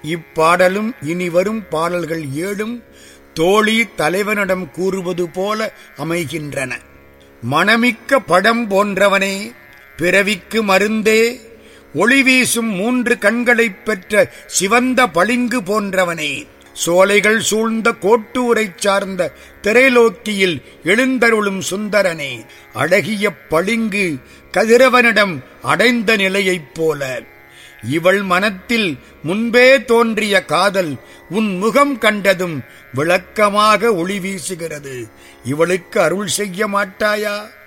இப்பாடலும் இனி வரும் பாடல்கள் ஏழும் தோழி தலைவனிடம் கூறுவது போல அமைகின்றன மணமிக்க படம் போன்றவனே பிறவிக்கு மருந்தே ஒளி வீசும் மூன்று கண்களைப் பெற்ற சிவந்த பளிங்கு போன்றவனே சோலைகள் சூழ்ந்த கோட்டூரைச் சார்ந்த திரைலோக்கியில் எழுந்தருளும் சுந்தரனே அழகிய பளிங்கு கதிரவனிடம் அடைந்த நிலையைப் போல இவள் மனத்தில் முன்பே தோன்றிய காதல் உன் முகம் கண்டதும் விளக்கமாக ஒளி வீசுகிறது இவளுக்கு அருள் செய்ய மாட்டாயா